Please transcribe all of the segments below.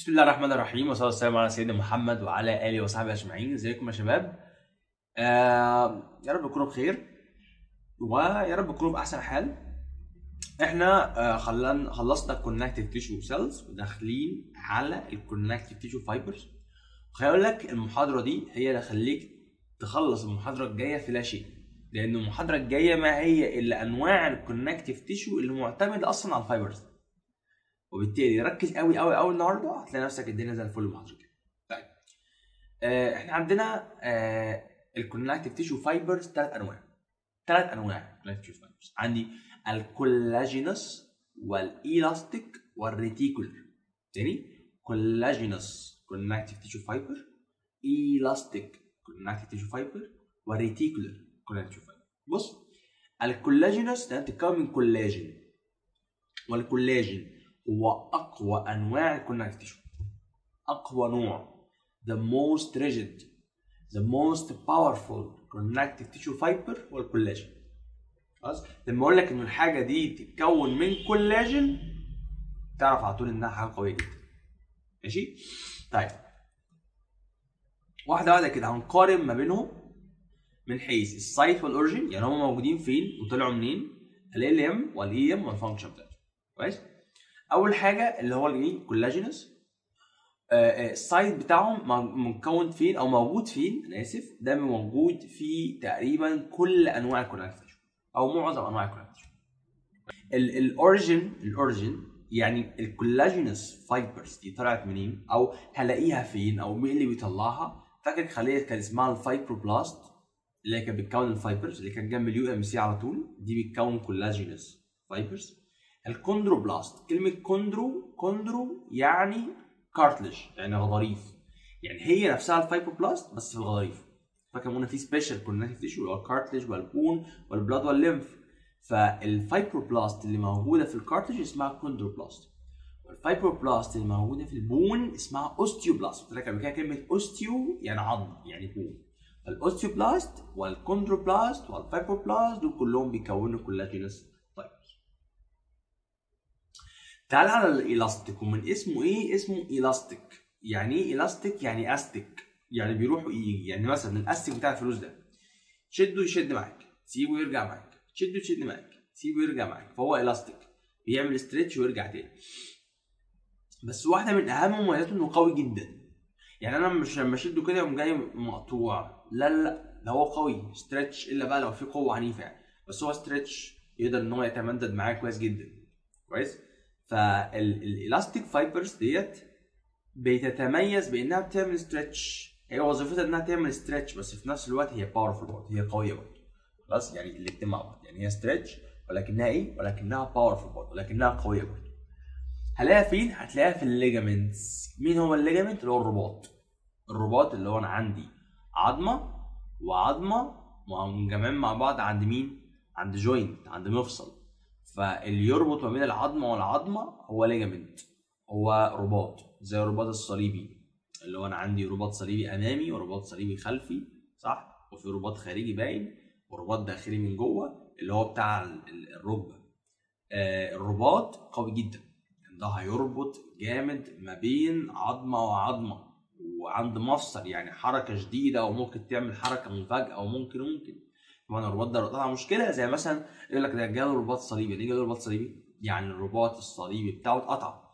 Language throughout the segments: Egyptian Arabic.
بسم الله الرحمن الرحيم والصلاه والسلام على سيدنا محمد وعلى اله وصحبه اجمعين ازيكم يا شباب آه يا رب تكونوا بخير ويا رب تكونوا باحسن حال احنا آه خلان خلصنا الكونكتيف تيشو سيلز وداخلين على الكونكتيف تيشو فايبرز وخليني اقول لك المحاضره دي هي اللي هتخليك تخلص المحاضره الجايه في لا شيء لان المحاضره الجايه ما هي الا انواع الكونكتيف تيشو اللي معتمده اصلا على الفايبرز وبالتالي ركز قوي قوي قوي النهارده هتلاقي نفسك الدنيا زي الفل المحاضره الجايه طيب آه احنا عندنا آه الكونكتيف تيشو فايبرز ثلاث انواع ثلاث انواع كونكتيف تيشو فايبرز عندي الكولاجينس والايلاستيك والريتيكولر تاني كولاجينس كونكتيف تيشو فايبر ايلاستيك كونكتيف تيشو فايبر وريتيكولر كونكتيف تيشو فايبر بص الكولاجينس ده بتتكون من كولاجين والكولاجين هو اقوى انواع الكونكتيف تيشو اقوى نوع the most rigid the most powerful connective tissue fiber هو الكولاجين خلاص لما اقول لك ان الحاجه دي تتكون من كولاجين تعرف على طول انها حاجه قويه جدا ماشي طيب واحده واحده كده هنقارن ما بينهم من حيث السايت والاوريجين يعني هم موجودين فين وطلعوا منين ال ام والاي ام والفانكشن بتاعتهم كويس اول حاجه اللي هو الايه كولاجينس السايت بتاعهم مكون فين او موجود فين انا اسف ده موجود في تقريبا كل انواع الكونكتيف او معظم انواع الكونكتيف الاوريجين الاوريجين يعني الكولاجينس فايبرز دي طلعت منين او هلاقيها فين او مين اللي بيطلعها فاكر خليه كان اسمها الفايبروبلاست اللي كانت بتكون الفايبرز اللي كان جنب اليو ام سي على طول دي بتكون كولاجينس فايبرز الكوندروبلاست كلمة كوندرو كوندرو يعني كارتلج يعني غضاريف يعني هي نفسها الفايبروبلاست بس في الغضاريف فاكر قلنا في سبيشال كونكتيف تيشو اللي هو الكارتلج والبون والبلاد والليمف فالفايبروبلاست اللي موجودة في الكارتلج اسمها كوندروبلاست والفايبروبلاست اللي موجودة في البون اسمها اوستيوبلاست قلت لك قبل كده كلمة اوستيو يعني عظم يعني بون الاوستيوبلاست والكوندروبلاست والفايبروبلاست دول كلهم بيكونوا كولاجينس تعال على الالاستيك ومن اسمه ايه اسمه الاستيك يعني ايه الاستيك يعني استيك يعني بيروح ويجي يعني مثلا الاستيك بتاع الفلوس ده تشده يشد معاك تسيبه يرجع معاك تشده يشد معاك تسيبه يرجع معاك فهو الاستيك بيعمل ستريتش ويرجع تاني بس واحده من اهم مميزاته انه قوي جدا يعني انا مش لما اشده كده يقوم جاي مقطوع لا لا ده هو قوي ستريتش الا بقى لو في قوه عنيفه يعني بس هو ستريتش يقدر ان هو يتمدد معاك كويس جدا كويس فالالاستيك فايبرز ديت بتتميز بانها بتعمل ستريتش هي وظيفتها انها تعمل ستريتش بس في نفس الوقت هي باورفول برضه هي قويه برضه خلاص يعني الاثنين مع بعض يعني هي ستريتش ولكنها ايه ولكنها باورفول برضه ولكنها قويه برضه هلاقيها فين هتلاقيها في الليجامنتس مين هو الليجامنت اللي هو الرباط الرباط اللي هو انا عندي عظمه وعظمه منجمعين مع بعض عند مين عند جوينت عند مفصل فاللي يربط ما بين العظمه والعظمه هو ليجامنت هو رباط زي الرباط الصليبي اللي هو انا عندي رباط صليبي امامي ورباط صليبي خلفي صح وفي رباط خارجي باين ورباط داخلي من جوه اللي هو بتاع الركبه آه الرباط قوي جدا ده هيربط جامد ما بين عظمه وعظمه وعند مفصل يعني حركه شديده وممكن تعمل حركه مفاجاه وممكن ممكن طبعا الرباط ده طبعا مشكله زي مثلا يقول لك ده جاله رباط صليبي ليه جاله رباط صليبي؟ يعني الرباط الصليبي بتاعه اتقطع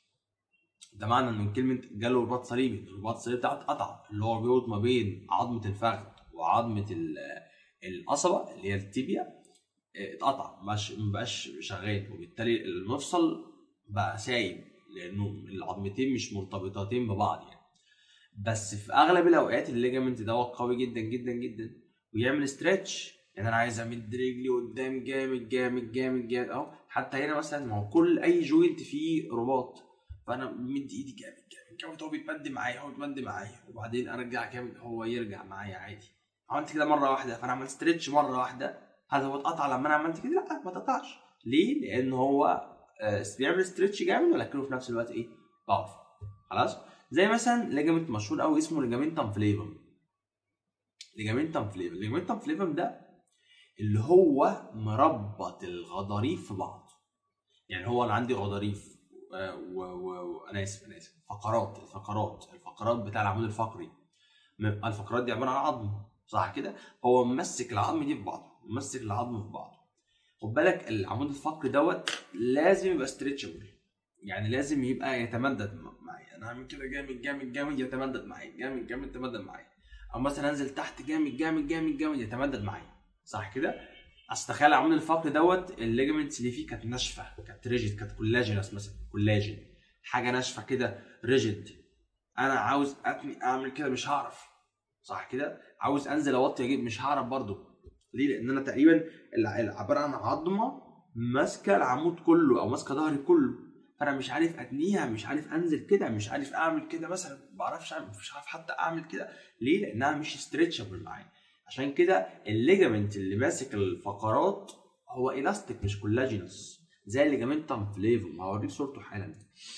ده معنى ان من كلمه جاله رباط صليبي الرباط الصليبي بتاعه اتقطع اللي هو بيربط ما بين عظمه الفخذ وعظمه القصبه اللي هي التيبيا اتقطع مبقاش مبقاش شغال وبالتالي المفصل بقى سايب لانه العظمتين مش مرتبطتين ببعض يعني بس في اغلب الاوقات الليجامنت ده قوي جدا جدا جدا ويعمل ستريتش يعني انا عايز امد رجلي قدام جامد جامد جامد جامد اهو حتى هنا مثلا ما هو كل اي جوينت فيه رباط فانا مد ايدي جامد جامد جامد هو بيتمد معايا هو بيتمد معايا وبعدين ارجع جامد هو يرجع معايا عادي عملت كده مره واحده فانا عملت ستريتش مره واحده هل هو اتقطع لما انا عملت كده لا ما اتقطعش ليه لان هو بيعمل ستريتش جامد ولكنه في نفس الوقت ايه باورفul خلاص زي مثلا ليجامنت مشهور قوي اسمه ليجامنتم فليفم ليجامنتم فليفم ليجامنتم فليفم ده اللي هو مربط الغضاريف في بعض يعني هو انا عندي غضاريف وانا اسف انا اسف الفقرات الفقرات الفقرات بتاع العمود الفقري م- الفقرات دي عباره عن عظم صح كده هو ممسك العظم دي في بعضه ممسك العظم في بعضه خد بالك العمود الفقري دوت لازم يبقى ستريتشبل يعني لازم يبقى يتمدد م- معايا انا اعمل كده جامد جامد جامد يتمدد معايا جامد جامد يتمدد معايا او مثلا انزل تحت جامد جامد جامد جامد يتمدد معايا صح كده اصل تخيل العمود الفقري دوت الليجمنتس اللي فيه كانت ناشفه كانت ريجيد كانت كولاجينس مثلا كولاجين حاجه ناشفه كده ريجيد انا عاوز اتني اعمل كده مش هعرف صح كده عاوز انزل اوطي اجيب مش هعرف برضو ليه لان انا تقريبا الع- الع- عباره عن عظمه ماسكه العمود كله او ماسكه ظهري كله فانا مش عارف اتنيها مش عارف انزل كده مش عارف اعمل كده مثلا ما بعرفش اعمل مش عارف حتى اعمل كده ليه لانها مش ستريتشبل معايا عشان كده الليجامنت اللي ماسك الفقرات هو الاستيك مش كولاجينس زي الليجامنتم فليفوم هوريك صورته حالا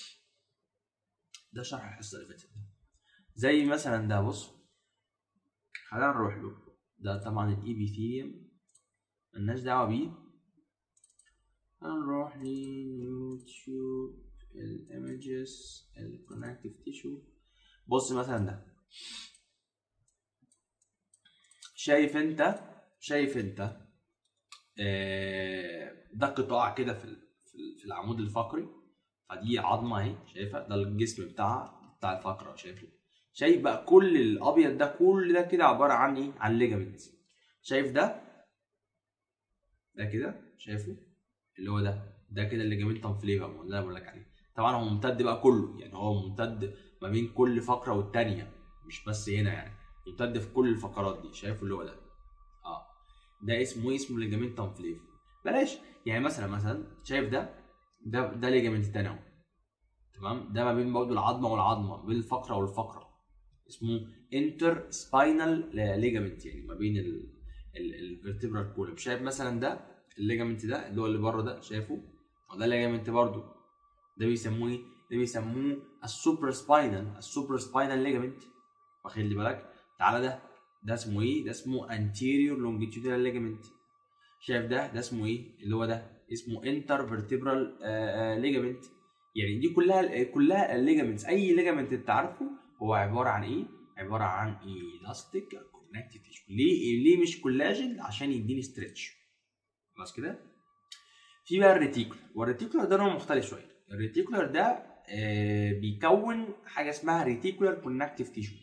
ده شرح الحصه اللي فاتت زي مثلا ده بص خلينا نروح له ده طبعا الايبيثيليوم ملناش دعوه بيه هنروح ليوتيوب الايمجز الكونكتيف تيشو بص مثلا ده شايف انت شايف انت آه، ده قطاع كده في ال- في ال- في العمود الفقري فدي عظمه اهي شايفها ده الجسم بتاعها بتاع الفقره شايفه شايف بقى كل الابيض ده كل ده كده عباره عن ايه عن ليجامنت شايف ده ده كده شايفه اللي هو ده ده كده الليجامنتم فليفر اللي انا بقول لك عليه طبعا هو ممتد بقى كله يعني هو ممتد ما بين كل فقره والتانيه مش بس هنا يعني ممتد في كل الفقرات دي شايفه اللي هو ده اه ده اسمه ايه اسمه ليجامنتم فليفر بلاش يعني مثلا مثلا شايف ده ده ده ليجامنت تاني اهو تمام ده ما بين برضه العظمه والعظمه بين الفقره والفقره اسمه انتر سباينال ليجامنت يعني ما بين الفيرتبرال كولم شايف مثلا ده الليجامنت ده اللي هو اللي بره ده شايفه وده ليجامنت برضه ده بيسموه ايه؟ ده بيسموه السوبر سباينال السوبر سباينال ليجامنت واخد لي بالك تعالى ده ده اسمه ايه؟ ده اسمه anterior longitudinal ligament شايف ده ده اسمه ايه؟ اللي هو ده اسمه انتر فيرتبرال ليجامنت يعني دي كلها كلها الليجامنتس اي ليجامنت انت عارفه هو عباره عن ايه؟ عباره عن الاستيك كونكتيف تيشو ليه ليه مش كولاجين؟ عشان يديني ستريتش خلاص كده؟ في بقى الريتيكولر والريتيكولر ده نوع مختلف شويه الريتيكولر ده آه بيكون حاجه اسمها ريتيكولر كونكتيف تيشو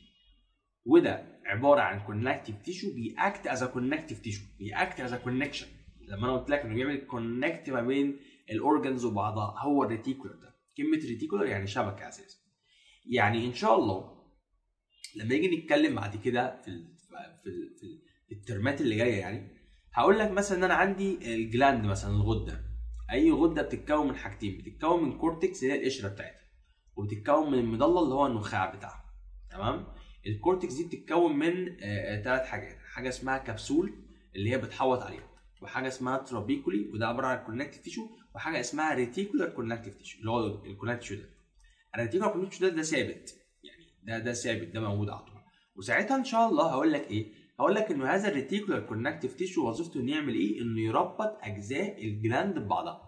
وده عباره عن كونكتيف تيشو بيأكت از كونكتيف تيشو بيأكت از كونكشن لما انا قلت لك انه بيعمل كونكت ما بين الاورجنز وبعضها هو الريتيكولر ده كلمه ريتيكولر يعني شبكه اساسا يعني ان شاء الله لما نيجي نتكلم بعد كده في ال في ال في, ال في الترمات اللي جايه يعني هقول لك مثلا ان انا عندي الجلاند مثلا الغده اي غده بتتكون من حاجتين بتتكون من كورتكس اللي هي القشره بتاعتها وبتتكون من المضله اللي هو النخاع بتاعها تمام الكورتكس دي بتتكون من ثلاث حاجات حاجه اسمها كبسول اللي هي بتحوط عليها وحاجه اسمها ترابيكولي وده عباره عن كونكتيف تيشو وحاجه اسمها ريتيكولار كونكتيف تيشو اللي هو الكونكتيف تيشو ده الريتيكولار كونكتيف تيشو ده ده ثابت يعني ده ده ثابت ده موجود على طول وساعتها ان شاء الله هقول لك ايه هقول لك انه هذا الريتيكولار كونكتيف تيشو وظيفته انه يعمل ايه انه يربط اجزاء الجلاند ببعضها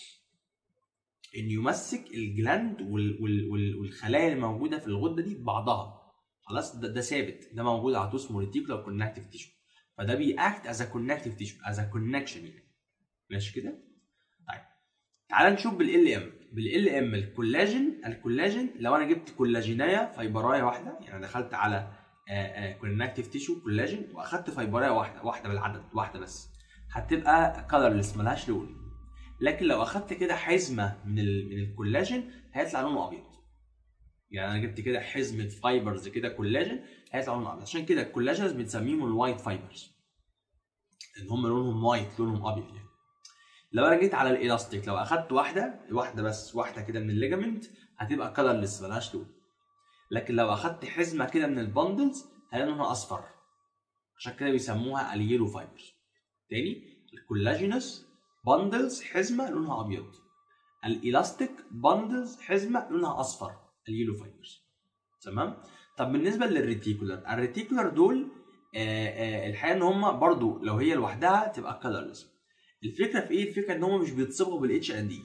انه يمسك الجلاند وال وال وال والخلايا الموجوده في الغده دي ببعضها خلاص ده, ده ثابت ده موجود على طول اسمه ريتيكولار كونكتيف تيشو فده بيأكت از كونكتيف تيشو از كونكشن يعني ماشي كده طيب تعال نشوف بالال ام بالال ام الكولاجين الكولاجين لو انا جبت كولاجينايه فايبرايه واحده يعني دخلت على كونكتيف تيشو كولاجين واخدت فايبرايه واحده واحده بالعدد واحده بس هتبقى كلرلس ملهاش لون لكن لو اخدت كده حزمه من ال من الكولاجين هيطلع لونه ابيض يعني انا جبت كده حزمه فايبرز كده كولاجين هيطلع لونه ابيض عشان كده الكولاجينز بنسميهم الوايت فايبرز ان هم لونهم وايت لونهم ابيض يعني لو انا جيت على الالاستيك لو اخدت واحده واحده بس واحده كده من الليجامنت هتبقى كلرلس ملهاش لون لكن لو اخدت حزمه كده من البندلز هلاقي لونها اصفر عشان كده بيسموها اليلو فايبرز تاني الكولاجينس بندلز حزمه لونها ابيض الالاستيك بندلز حزمه لونها اصفر اليلو فايبرز تمام طب بالنسبه للريتيكولر الريتيكولر دول آآ آآ الحقيقه ان هم برضو لو هي لوحدها تبقى كلرلس الفكره في ايه الفكره ان هم مش بيتصبغوا بالاتش ان دي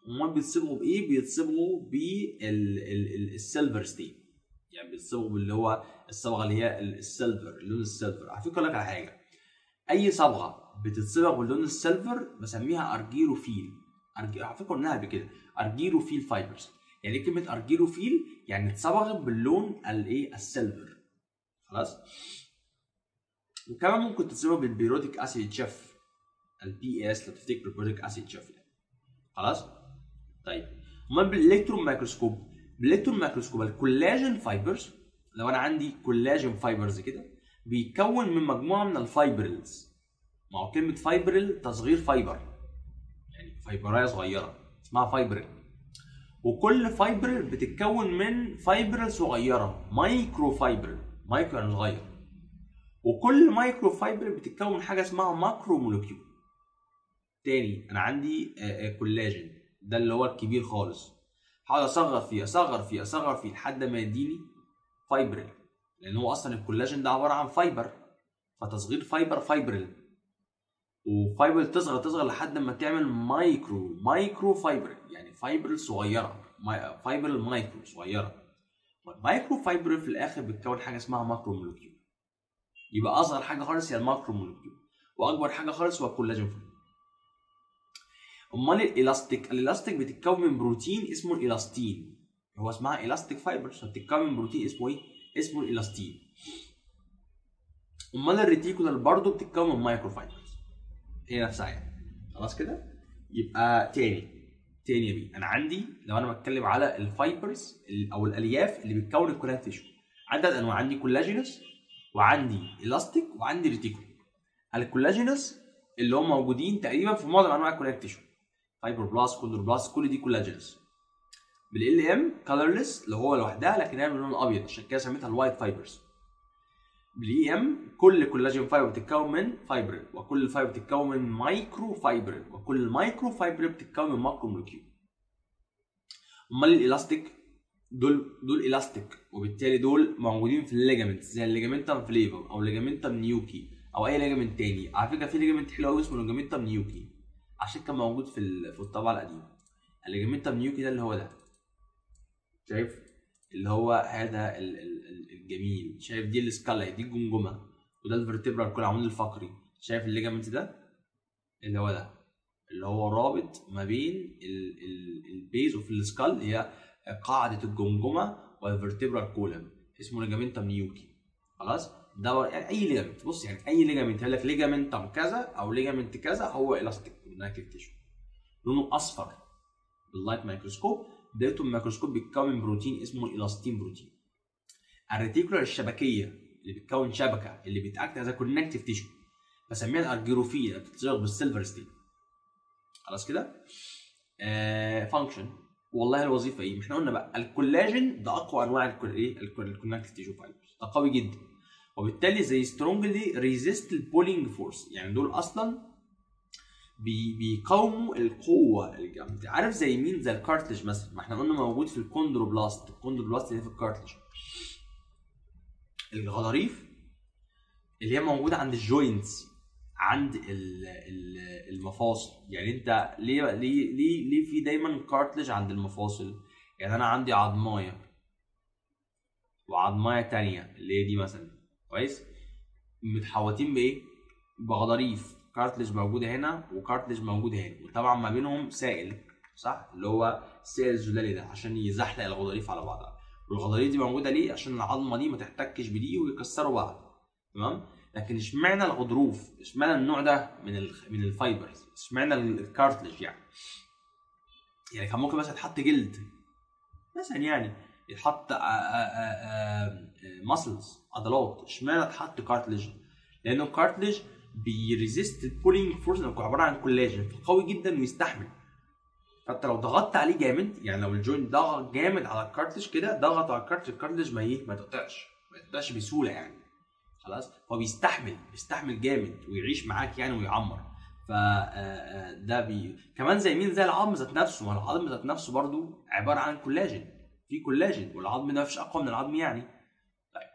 امال بيتصبغوا بايه بيتصبغوا بالسيلفر ستين يعني بيتصبغوا باللي هو الصبغه اللي هي السيلفر اللون السيلفر على فكره اقول لك على حاجه اي صبغه بتتصبغ باللون السيلفر بسميها ارجيروفيل أرجي... على فكره قلناها قبل كده ارجيروفيل فايبرز يعني ايه كلمه ارجيروفيل يعني اتصبغت باللون الايه السيلفر خلاص وكمان ممكن تتصبغ بالبيروتيك اسيد شيف البي اس لو تفتكر البيروتيك اسيد شيف يعني خلاص طيب امال بالالكترون مايكروسكوب بالالكترون مايكروسكوب الكولاجين فايبرز لو انا عندي كولاجين فايبرز كده بيتكون من مجموعه من الفايبرلز ما هو كلمه فايبرل تصغير فايبر يعني فايبرايه صغيره اسمها فايبرل وكل فايبرل بتتكون من فايبرل صغيره مايكرو فايبرل مايكرو يعني صغير وكل مايكرو فايبرل بتتكون من حاجه اسمها ماكرو مولكيول تاني انا عندي آه، آه، كولاجين ده اللي هو الكبير خالص هقعد اصغر فيه اصغر فيه اصغر فيه لحد ما يديني فايبرل لان هو اصلا الكولاجين ده عباره عن فايبر فتصغير فايبر فايبرل وفايبر تصغر تصغر لحد ما تعمل مايكرو مايكرو فايبر يعني فايبر صغيره ماي- فايبر مايكرو صغيره والمايكرو فايبر في الاخر بتكون حاجه اسمها ماكرو مولكيول يبقى اصغر حاجه خالص هي الماكرو مولكيول واكبر حاجه خالص هو الكولاجين فايبر امال الالاستيك الالاستيك بتتكون من بروتين اسمه الالاستين هو اسمها الاستيك فايبرز فبتتكون من بروتين اسمه ايه اسمه الالاستين امال الريتيكولار برضه بتتكون من مايكرو فايبرز هي نفسها يعني خلاص كده يبقى تاني تاني يا بيه انا عندي لو انا بتكلم على الفايبرز ال- او الالياف اللي بتكون الكولاجين تيشو عندي ثلاث انواع عندي كولاجينس وعندي الاستيك وعندي ريتيكول الكولاجينس اللي هم موجودين تقريبا في معظم انواع الكولاجين تيشو فايبر بلاست كوندروبلاست كل دي كولاجينس بالال ام كلرلس اللي هو لوحدها لكن هي باللون الابيض عشان كده سميتها الوايت فايبرز بالاي ام كل كولاجين فايبر بتتكون من فايبر وكل فايبر بتتكون من مايكرو فايبر وكل مايكرو فايبر بتتكون من ماكرو مولكيول امال الالاستيك دول دول الاستيك وبالتالي دول موجودين في الليجامنت زي الليجامنتم فليفر او ليجامنتم نيوكي او اي ليجامنت تاني على فكره في ليجامنت حلو قوي اسمه ليجامنتم نيوكي عشان كان موجود في ال- في الطبعه القديمه الليجامنتم نيوكي ده اللي هو ده شايف اللي هو هذا ال- ال- ال- الجميل شايف دي السكالا دي الجمجمه وده الفرتبرال كل العمود الفقري شايف الليجامنت ده اللي هو ده اللي هو رابط ما بين ال- ال- البيز اوف السكال اللي هي قاعده الجمجمه والفرتبرال كولم اسمه ليجامنتم نيوكي خلاص ده يعني اي ليجامنت بص يعني اي ليجامنت يقول لك ليجامنتم كذا او ليجامنت كذا هو الاستيك كونكتيف تيشو لونه اصفر باللايت مايكروسكوب بدايته الميكروسكوب بيتكون من بروتين اسمه الاستين بروتين الريتيكولار الشبكيه اللي بتكون شبكه اللي بتاكت از كونكتيف تيشو بسميها الارجيروفيل اللي بتتصيغ بالسيلفر ستين خلاص كده آه فانكشن والله الوظيفه ايه؟ احنا قلنا بقى الكولاجين ده اقوى انواع الكل ايه الكونكتيف تيشو فايبرز ده قوي جدا وبالتالي زي سترونجلي ريزيست البولينج فورس يعني دول اصلا بي بيقاوموا القوه الجامده عارف زي مين زي الكارتلج مثلا ما احنا قلنا موجود في الكوندروبلاست الكوندروبلاست اللي هي في الكارتلج الغضاريف اللي هي موجوده عند الجوينتس عند ال- ال- المفاصل يعني انت ليه ليه ليه ليه في دايما كارتلج عند المفاصل يعني انا عندي عظمايه وعظمايه تانية اللي هي دي مثلا كويس متحوطين بايه بغضاريف كارتلج موجوده هنا وكارتلج موجوده هنا وطبعا ما بينهم سائل صح اللي هو السائل الزلالي ده عشان يزحلق الغضاريف على بعضها والغضاريف دي موجوده ليه عشان العظمه دي ما تحتكش بدي ويكسروا بعض تمام لكن اشمعنى الغضروف اشمعنى النوع ده من ال من الفايبرز اشمعنى ال- الكارتلج يعني يعني كان ممكن مثلا يتحط جلد مثلا يعني يتحط ماسلز عضلات اشمعنى اتحط كارتلج لانه الكارتلج بيريزيست البولينج فورس لانه عباره عن كولاجين فقوي جدا ويستحمل فانت لو ضغطت عليه جامد يعني لو الجوينت ضغط جامد على الكارتلج كده ضغط على الكارتلج الكارتلج ما ايه ما يتقطعش ما يتقطعش بسهوله يعني خلاص هو بيستحمل بيستحمل جامد ويعيش معاك يعني ويعمر ف آه، آه، ده بي كمان زي مين زي العظم ذات نفسه ما العظم ذات نفسه برضو عباره عن كولاجين في كولاجين والعظم ده مفيش اقوى من العظم يعني طيب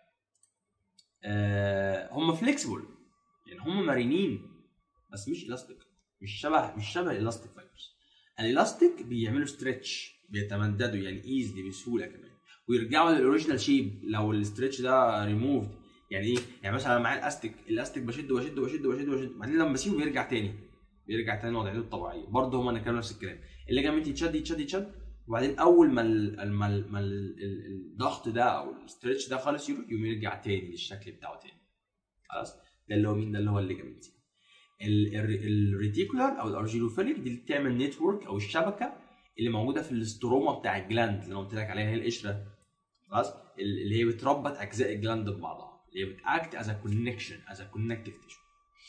آه هم فليكسبل يعني هم مرنين بس مش الاستيك مش شبه مش شبه الالاستيك فايبرز الالاستيك بيعملوا ستريتش بيتمددوا يعني ايزلي بسهوله كمان ويرجعوا للاوريجينال شيب لو الاسترتش ده ريموفد يعني ايه يعني مثلا انا معايا الاستيك الاستيك بشد واشد واشد واشد واشد بعدين لما بسيبه بيرجع تاني بيرجع تاني لوضعيته الطبيعيه برضه هما كانوا نفس الكلام الليجامنت يتشد يتشد يتشد وبعدين اول ما ال ما, ال ما ال الضغط ده او الاسترتش ده خالص يروح يقوم يرجع تاني للشكل بتاعه تاني خلاص ده اللي هو مين ده اللي هو الليجامنت الريتيكولار او الارجيلوفيليك دي اللي بتعمل نتورك او الشبكه اللي موجوده في الاستروما بتاع الجلاند اللي انا قلت لك عليها هي القشره خلاص اللي هي بتربط اجزاء الجلاند ببعضها اللي هي بتاكت از كونكشن از كونكتيف تيشو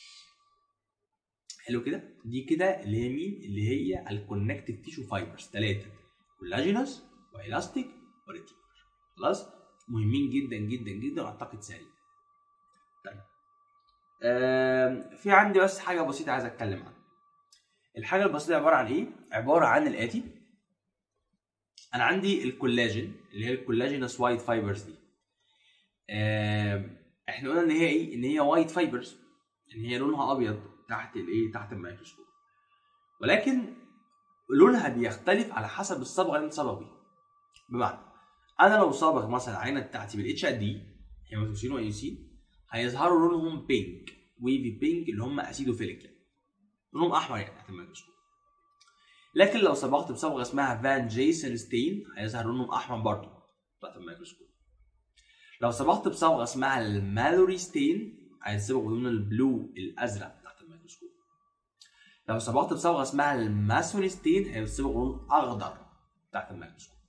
حلو كده دي كده اللي هي مين اللي هي الكونكتيف تيشو فايبرز ثلاثه كولاجينوس والاستيك وريتيكولار خلاص مهمين جدا جدا جدا واعتقد سهلين طيب آه في عندي بس حاجه بسيطه عايز اتكلم عنها الحاجه البسيطه عباره عن ايه عباره عن الاتي انا عندي الكولاجين اللي هي الكولاجينس وايت فايبرز دي آه احنا قلنا ان هي ايه ان هي وايت فايبرز ان هي لونها ابيض تحت الايه تحت الميكروسكوب ولكن لونها بيختلف على حسب الصبغه اللي انت صبغ بيها بمعنى انا لو صابغ مثلا العينه بتاعتي بالاتش ار دي هيماتوسين وايوسين هيظهروا لونهم بينك ويفي بينك اللي هم اسيدوفيليك يعني لونهم احمر يعني تحت الميكروسكوب لكن لو صبغت بصبغه اسمها فان جيسون ستين هيظهر لونهم احمر برضه تحت الميكروسكوب لو صبغت بصبغه اسمها المالوري ستين هيتصبغ بلون البلو الازرق تحت الميكروسكوب لو صبغت بصبغه اسمها الماسوني ستين هيتصبغ لون اخضر تحت الميكروسكوب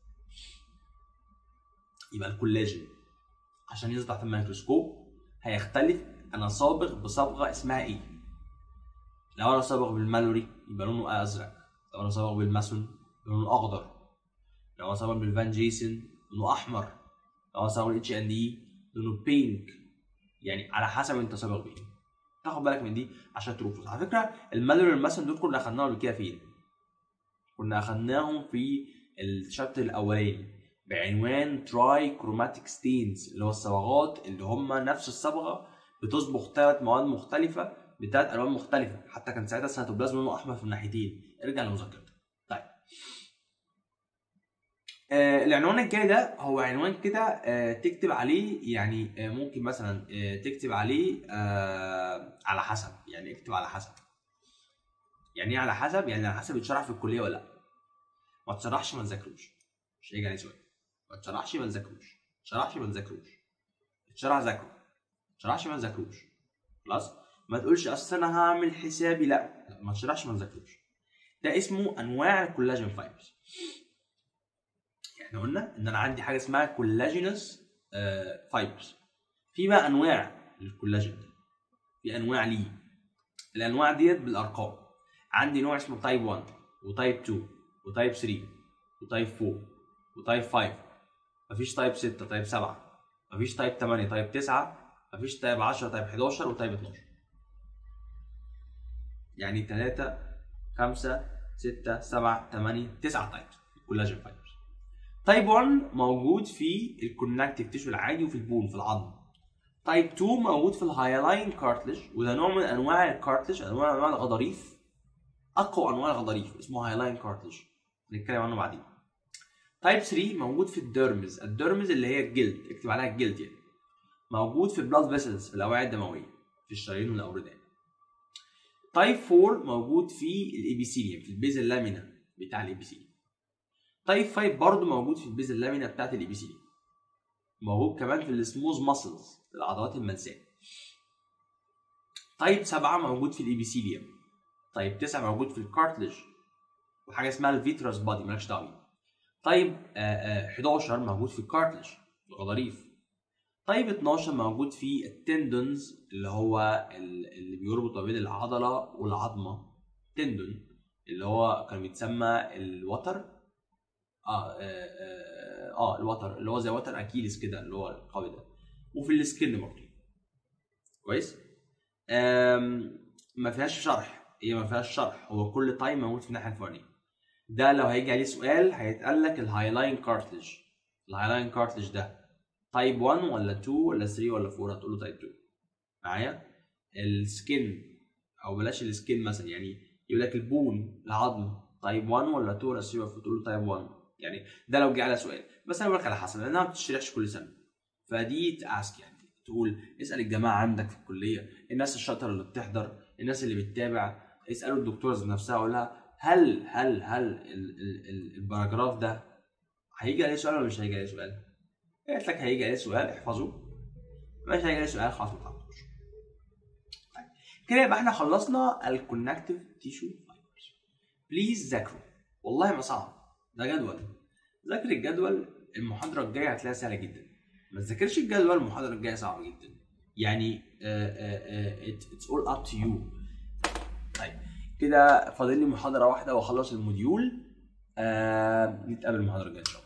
يبقى الكولاجين عشان يظهر تحت الميكروسكوب هيختلف انا صابغ بصبغه اسمها ايه لو انا صابغ بالمالوري يبقى لونه ازرق لو انا صابغ بالماسون لونه اخضر لو انا صابغ بالفان جيسون لونه احمر لو انا صابغ بالاتش ان دي لونه بينك يعني على حسب انت صابغ بايه تاخد بالك من دي عشان تروح على فكره المالوري والماسون دول كنا اخدناهم قبل كده فين كنا اخدناهم في الشابتر الاولاني بعنوان تراي كروماتيك ستينز اللي هو الصبغات اللي هم نفس الصبغه بتصبغ ثلاث مواد مختلفه بثلاث الوان مختلفه حتى كان ساعتها السيتوبلازم لونه احمر في الناحيتين ارجع لمذاكرتك طيب آه العنوان الجاي ده هو عنوان كده آه تكتب عليه يعني آه ممكن مثلا آه تكتب عليه آه على حسب يعني اكتب على حسب يعني ايه على حسب يعني على حسب يتشرح في الكليه ولا لا ما تشرحش ما تذاكروش مش هيجي عليه سؤال ما تشرحش ما تذاكروش ما تشرحش ما تذاكروش اتشرح ذاكروا ما تشرحش ما تذاكروش خلاص ما تقولش اصل انا هعمل حسابي لا ما تشرحش ما تذاكروش ده اسمه انواع الكولاجين فايبرز احنا قلنا ان انا عندي حاجه اسمها كولاجينس فايبرز في بقى انواع للكولاجين ده في انواع ليه الانواع ديت بالارقام عندي نوع اسمه تايب 1 وتايب 2 وتايب 3 وتايب 4 وتايب 5 مفيش تايب 6 تايب 7 مفيش تايب 8 تايب 9 مفيش تايب 10 تايب 11 وتايب 12 يعني 3 5 6 7 8 9 تايبس كولاجين فايبرز تايب 1 موجود في الكونكتيف تيشو العادي وفي البون في العظم تايب 2 موجود في الهايلاين كارتلج وده نوع من انواع الكارتلج انواع انواع الغضاريف اقوى انواع الغضاريف اسمه هايلاين كارتلج هنتكلم عنه بعدين تايب 3 موجود في الديرمز الديرمز اللي هي الجلد اكتب عليها الجلد يعني موجود في البلاد فيسلز في الاوعيه الدمويه في الشرايين والاوردان تايب 4 موجود في الابيثيليوم في البيز اللامينا بتاع الابيثيليوم تايب 5 برضه موجود في البيز اللامينا بتاعت الابيثيليوم موجود كمان في السموز ماسلز العضلات الملساء تايب 7 موجود في الابيثيليوم تايب 9 موجود في الكارتلج وحاجه اسمها الفيتراس بادي مالكش دعوه طيب آآ آآ 11 موجود في الكارتلج الغضاريف طيب 12 موجود في التندونز اللي هو اللي بيربط ما بين العضله والعظمه تندون اللي هو كان بيتسمى الوتر اه اه, آه الوتر اللي هو زي وتر اكيليس كده اللي هو القوي ده وفي السكن برضه كويس ما فيهاش شرح هي ما فيهاش شرح هو كل تايم موجود في الناحيه الفلانيه ده لو هيجي عليه سؤال هيتقال لك الهايلاين كارتلج الهايلاين كارتلج ده تايب 1 ولا 2 ولا 3 ولا 4 هتقول له تايب 2 معايا السكن او بلاش السكن مثلا يعني يقول لك البون العظم تايب 1 ولا 2 ولا 3 المفروض تقول له تايب 1 يعني ده لو جه على سؤال بس انا بقول لك على حسب لانها ما بتشرحش كل سنه فدي تاسك يعني تقول اسال الجماعه عندك في الكليه الناس الشاطره اللي بتحضر الناس اللي بتتابع اسالوا الدكتورز نفسها قول لها هل هل هل ال- ال- ال- الباراجراف ده هيجي عليه سؤال ولا مش هيجي عليه سؤال؟ قالت لك هيجي عليه سؤال احفظه مش هيجي عليه سؤال خلاص ما تحفظوش طيب كده يبقى احنا خلصنا الكونكتيف تيشو فايبرز بليز ذاكروا والله ما صعب ده جدول ذاكر الجدول المحاضره الجايه هتلاقيها سهله جدا ما تذاكرش الجدول المحاضره الجايه صعبه جدا يعني اتس اول اب تو يو طيب كده فاضل لي محاضره واحده واخلص الموديول آه نتقابل المحاضره الجايه ان شاء الله